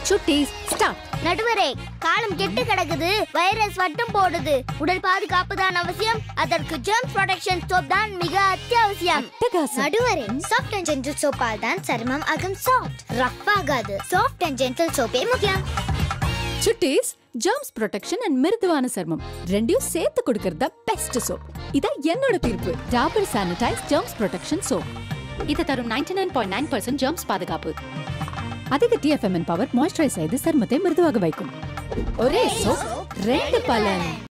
சுட்டீஸ் ஸ்டார்ட் நடுவரே காலம் கெட்டு கிடக்குது வைரஸ் வட்டம் போடுது உடல் பாதுகாப்பு தான் அவசியம் அதற்கு ஜெர்ம்ஸ் ப்ரொடெக்ஷன் சோப் தான் மிக அத்தியாவசியம் அட்டகாசம் நடுவரே சாஃப்ட் அண்ட் ஜென்டில் சோப்பால் தான் சருமம் அகம் சாஃப்ட் ரஃப் ஆகாது சாஃப்ட் அண்ட் ஜென்டில் சோப்பே முக்கியம் சுட்டீஸ் ஜெர்ம்ஸ் ப்ரொடெக்ஷன் அண்ட் மிருதுவான சர்மம் ரெண்டையும் சேர்த்து கொடுக்கறதா பெஸ்ட் சோப் இதான் என்னோட தீர்ப்பு Dabur sanitize germs protection soap இது தரும் 99.9% nine point nine percent germs பாதுகாப்பு அதிக டிஎஃப்எம்என் பவர் மாய்ஸ்சரைஸ் செய்து சருமத்தை மிருதுவாக வைக்கும் ஒரே சோப் ரெண்டு பலன்